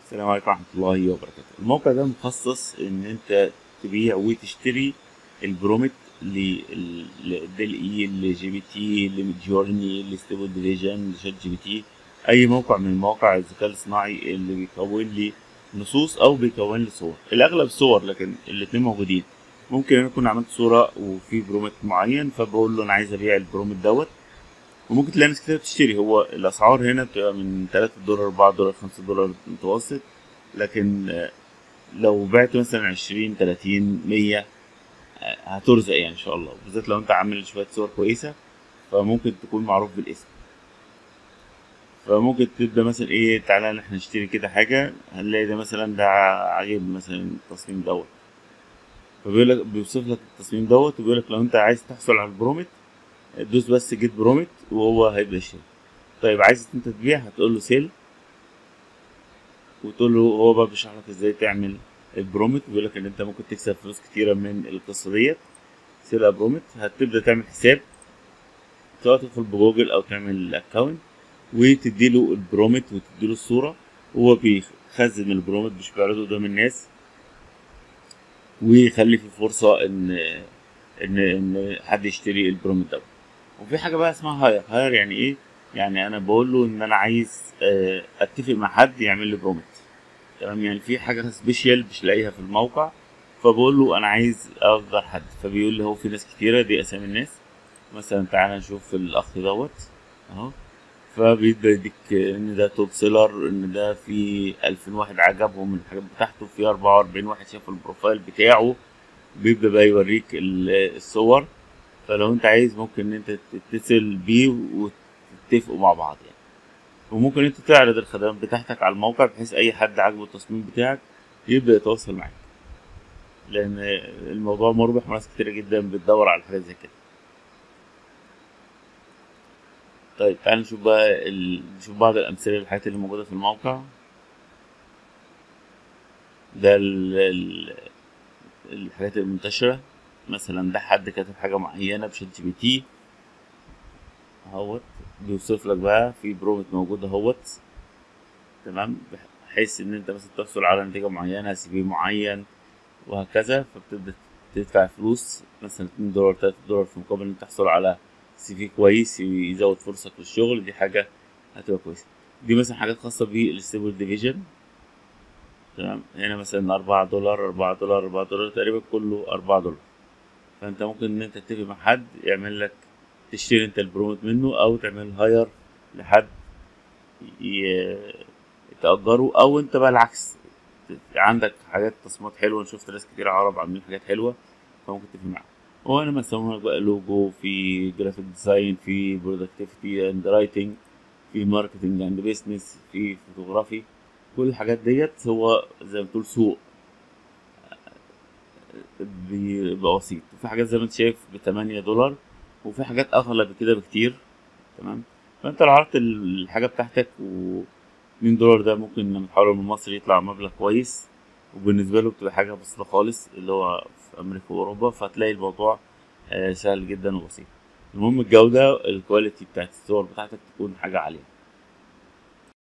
السلام عليكم ورحمة الله وبركاته الموقع ده مخصص ان انت تبيع وتشتري البرومت للديل اي لجي بي تي لجورني لستيبل ديفيجن لشات جي بي تي اي موقع من مواقع الذكاء الاصطناعي اللي بيكون لي نصوص او بيكون لي صور الاغلب صور لكن الاتنين موجودين ممكن انا اكون عملت صورة وفي برومت معين فبقول له انا عايز ابيع البرومت دوت وممكن تلاقي ناس كتير بتشتري هو الاسعار هنا بتبقى من 3 دولار 4 دولار 5 دولار متوسط لكن آه، لو بعت مثلا 20 30 100 آه، هترزق يعني ان شاء الله بالذات لو انت عامل شويه صور كويسه فممكن تكون معروف بالاسم فممكن تبدا مثلا ايه تعالى احنا نشتري كده حاجه هنلاقي ده مثلا ده عاجب مثلا التصميم دوت فبيقول لك بيوصف لك التصميم دوت وبيقول لك لو انت عايز تحصل على البرومت دوس بس جيت برومت وهو هيبدا يشتري طيب عايز انت تبيع هتقول له سيل وتقول له هو بقى بيشرح لك ازاي تعمل البرومت بيقول لك ان انت ممكن تكسب فلوس كتيره من القصه ديت سيل برومت هتبدا تعمل حساب سواء تدخل بجوجل او تعمل اكونت وتديله البرومت وتديله الصوره هو بيخزن البرومت مش بيعرضه قدام الناس ويخلي في فرصه ان ان ان حد يشتري البرومت ده وفي حاجه بقى اسمها هاير هاير يعني ايه يعني انا بقول له ان انا عايز آه، اتفق مع حد يعمل لي برومت تمام يعني في حاجه سبيشال مش لاقيها في الموقع فبقول له انا عايز اقدر حد فبيقول لي هو في ناس كتيره دي اسامي الناس مثلا تعالى نشوف الاخ دوت اهو فبيبدا يديك ان ده توب سيلر ان ده في 2000 واحد عجبهم من الحاجات بتاعته في 44 واحد شافوا البروفايل بتاعه بيبدا بقى يوريك ال- الصور فلو انت عايز ممكن ان انت تتصل بيه وتتفقوا مع بعض يعني وممكن انت تعرض الخدمات بتاعتك على الموقع بحيث اي حد عاجبه التصميم بتاعك يبدا يتواصل معاك لان الموضوع مربح وناس كتير جدا بتدور على حاجات زي كده طيب تعال نشوف بقى ال... نشوف بعض الامثله للحاجات اللي موجوده في الموقع ده ال... ال... الحاجات المنتشره مثلا ده حد كاتب حاجه معينه بشات جي بي تي اهوت بيوصف لك بقى في برومت موجود اهوت تمام بحيث ان انت مثلا تحصل على نتيجه معينه سي في معين وهكذا فبتبدا تدفع فلوس مثلا 2 دولار 3 دولار في مقابل ان تحصل على سي في كويس يزود فرصك للشغل دي حاجه هتبقى كويسه دي مثلا حاجات خاصه بالستيبل ديفيجن تمام هنا مثلا 4 دولار 4 دولار 4 دولار تقريبا كله 4 دولار فانت ممكن ان انت تتفق مع حد يعمل لك تشتري انت البروموت منه او تعمل هاير لحد ي- تأجره او انت بقى العكس ت- عندك حاجات تصميمات حلوه أنا شفت ناس كتير عرب عاملين حاجات حلوه فممكن تتفق معاهم وانا مثلا لك بقى لوجو في جرافيك ديزاين في برودكتيفيتي اند رايتنج في ماركتنج اند بيزنس في فوتوغرافي كل الحاجات ديت هو زي ما تقول سوق بيبقى بسيط وفي حاجات زي ما انت شايف ب 8 دولار وفي حاجات اغلى بكده بكتير تمام فانت لو عرضت الحاجه بتاعتك و 2 دولار ده ممكن لما تحوله من مصر يطلع مبلغ كويس وبالنسبه له بتبقى حاجه بسيطه خالص اللي هو في امريكا واوروبا فهتلاقي الموضوع آه، سهل جدا وبسيط المهم الجوده الكواليتي بتاعت الصور بتاعتك تكون حاجه عاليه